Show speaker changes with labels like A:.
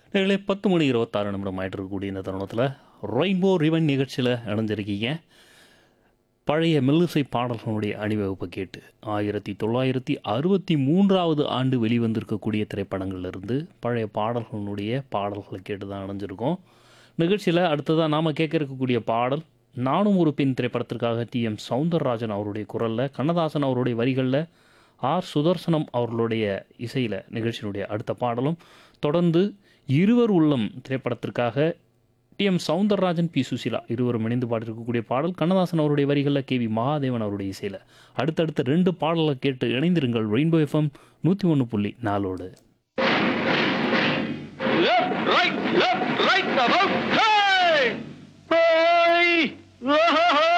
A: நேர்களே பத்து மணி இருபத்தாறு நிமிடம் ஆயிட்டு இருக்கக்கூடிய இந்த தருணத்தில் ரெயின்போ ரிவன் நிகழ்ச்சியில் இணைஞ்சிருக்கீங்க பழைய மெல்லிசை பாடல்களுடைய அணிவகுப்பை கேட்டு ஆயிரத்தி தொள்ளாயிரத்தி அறுபத்தி மூன்றாவது ஆண்டு வெளிவந்திருக்கக்கூடிய திரைப்படங்கள்லேருந்து பழைய பாடல்களுடைய பாடல்களை கேட்டு தான் அணைஞ்சிருக்கோம் நிகழ்ச்சியில் அடுத்ததாக நாம் கேட்க இருக்கக்கூடிய பாடல் நானும் ஒரு பெண் திரைப்படத்திற்காக டி எம் சவுந்தரராஜன் அவருடைய குரலில் கண்ணதாசன் அவருடைய வரிகளில் ஆர் சுதர்சனம் அவர்களுடைய இசையில் நிகழ்ச்சியினுடைய அடுத்த பாடலும் தொடர்ந்து இருவர் உள்ளம் திரைப்படத்திற்காக T M Soundararajan P Susheela இருவரும் இணைந்து பாடியிருக்கக்கூடிய பாடல் கண்ணதாசன் அவருடைய வரிகளில் கே வி மகாதேவன் அவருடைய இசையில் அடுத்தடுத்த ரெண்டு பாடலை கேட்டு இணைந்திருங்கள் ரெயின்போ எஃப்எம் நூற்றி ஒன்று புள்ளி நாலோடு
B: Left, right, left, right, about time! Boy!